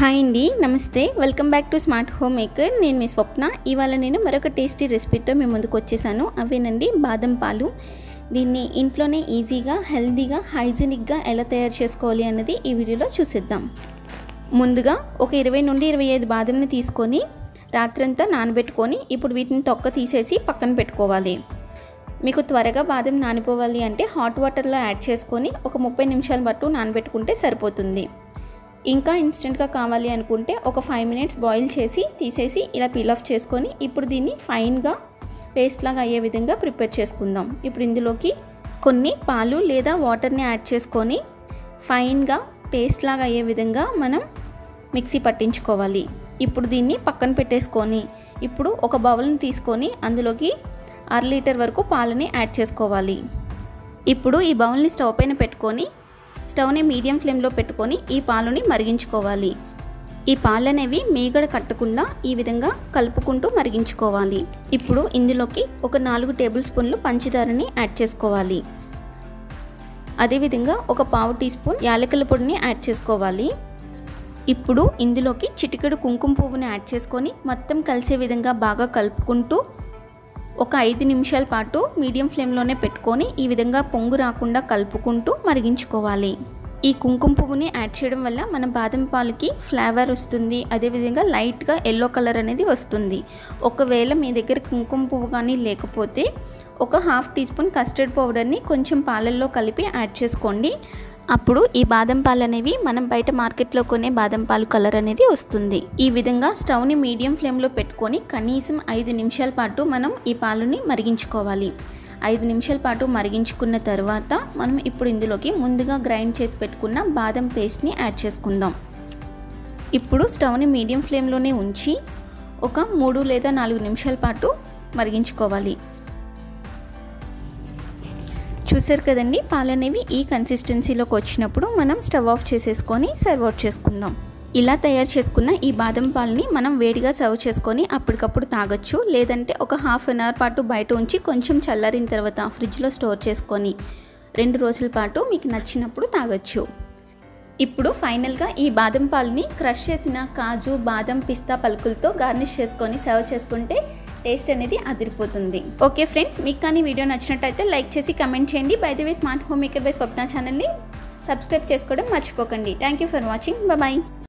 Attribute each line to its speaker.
Speaker 1: hi అండి నమస్తే welcome back to smart home maker నేను మీ స్వప్న ఇవాళ నేను మరొక టేస్టీ రెసిపీతో మీ ముందుకు వచ్చేసాను అవేనండి బాదం పాలు దీన్ని ఇంట్లోనే ఈజీగా హెల్తీగా హైజీనిక్గా ఎలా తయారు చేసుకోవాలి అన్నది ఈ వీడియోలో చూసేద్దాం ముందుగా ఒక ఇరవై నుండి ఇరవై ఐదు బాదంని తీసుకొని రాత్రంతా నానబెట్టుకొని ఇప్పుడు వీటిని తొక్క తీసేసి పక్కన పెట్టుకోవాలి మీకు త్వరగా బాదం నానిపోవాలి అంటే హాట్ వాటర్లో యాడ్ చేసుకొని ఒక ముప్పై నిమిషాల పాటు నానబెట్టుకుంటే సరిపోతుంది ఇంకా ఇన్స్టెంట్గా కావాలి అనుకుంటే ఒక ఫైవ్ మినిట్స్ బాయిల్ చేసి తీసేసి ఇలా పీల్ ఆఫ్ చేసుకొని ఇప్పుడు దీన్ని ఫైన్గా పేస్ట్ లాగా అయ్యే విధంగా ప్రిపేర్ చేసుకుందాం ఇప్పుడు ఇందులోకి కొన్ని పాలు లేదా వాటర్ని యాడ్ చేసుకొని ఫైన్గా పేస్ట్ లాగా అయ్యే విధంగా మనం మిక్సీ పట్టించుకోవాలి ఇప్పుడు దీన్ని పక్కన పెట్టేసుకొని ఇప్పుడు ఒక బౌల్ని తీసుకొని అందులోకి అర లీటర్ వరకు పాలని యాడ్ చేసుకోవాలి ఇప్పుడు ఈ బౌల్ని స్టవ్ పైన పెట్టుకొని స్టవ్ని మీడియం ఫ్లేమ్లో పెట్టుకొని ఈ పాలుని మరిగించుకోవాలి ఈ పాలు అనేవి మీగడ కట్టకుండా ఈ విధంగా కలుపుకుంటూ మరిగించుకోవాలి ఇప్పుడు ఇందులోకి ఒక నాలుగు టేబుల్ స్పూన్లు పంచదారని యాడ్ చేసుకోవాలి అదేవిధంగా ఒక పావు టీ స్పూన్ యాలకుల పొడిని యాడ్ చేసుకోవాలి ఇప్పుడు ఇందులోకి చిటికెడు కుంకుమ పువ్వుని యాడ్ చేసుకొని మొత్తం కలిసే విధంగా బాగా కలుపుకుంటూ ఒక ఐదు నిమిషాల పాటు మీడియం ఫ్లేమ్లోనే పెట్టుకొని ఈ విధంగా పొంగు రాకుండా కలుపుకుంటూ మరిగించుకోవాలి ఈ కుంకుమ పువ్వుని యాడ్ చేయడం వల్ల మన బాదం పాలకి ఫ్లేవర్ వస్తుంది అదేవిధంగా లైట్గా ఎల్లో కలర్ అనేది వస్తుంది ఒకవేళ మీ దగ్గర కుంకుమ పువ్వు కానీ లేకపోతే ఒక హాఫ్ టీ స్పూన్ కస్టర్డ్ పౌడర్ని కొంచెం పాలల్లో కలిపి యాడ్ చేసుకోండి అప్పుడు ఈ బాదం పాలు అనేవి మనం బయట మార్కెట్లో కొనే బాదం పాలు కలర్ అనేది వస్తుంది ఈ విధంగా స్టవ్ని మీడియం ఫ్లేమ్లో పెట్టుకొని కనీసం ఐదు నిమిషాల పాటు మనం ఈ పాలుని మరిగించుకోవాలి ఐదు నిమిషాల పాటు మరిగించుకున్న తర్వాత మనం ఇప్పుడు ఇందులోకి ముందుగా గ్రైండ్ చేసి పెట్టుకున్న బాదం పేస్ట్ని యాడ్ చేసుకుందాం ఇప్పుడు స్టవ్ని మీడియం ఫ్లేమ్లోనే ఉంచి ఒక మూడు లేదా నాలుగు నిమిషాల పాటు మరిగించుకోవాలి చూసారు కదండి పాలు అనేవి ఈ కన్సిస్టెన్సీలోకి వచ్చినప్పుడు మనం స్టవ్ ఆఫ్ చేసేసుకొని సర్వ్ అవుట్ చేసుకుందాం ఇలా తయారు చేసుకున్న ఈ బాదం పాలని మనం వేడిగా సర్వ్ చేసుకొని అప్పటికప్పుడు తాగొచ్చు లేదంటే ఒక హాఫ్ అన్ అవర్ పాటు బయట ఉంచి కొంచెం చల్లారిన తర్వాత ఫ్రిడ్జ్లో స్టోర్ చేసుకొని రెండు రోజుల పాటు మీకు నచ్చినప్పుడు తాగొచ్చు ఇప్పుడు ఫైనల్గా ఈ బాదం పాలని క్రష్ చేసిన కాజు బాదం పిస్తా పలుకులతో గార్నిష్ చేసుకొని సర్వ్ చేసుకుంటే టేస్ట్ అనేది అదిరిపోతుంది ఓకే ఫ్రెండ్స్ మీకు కానీ వీడియో నచ్చినట్టయితే లైక్ చేసి కమెంట్ చేయండి by the way smart home maker by Swapna ఛానల్ని సబ్స్క్రైబ్ చేసుకోవడం మర్చిపోకండి thank you for watching bye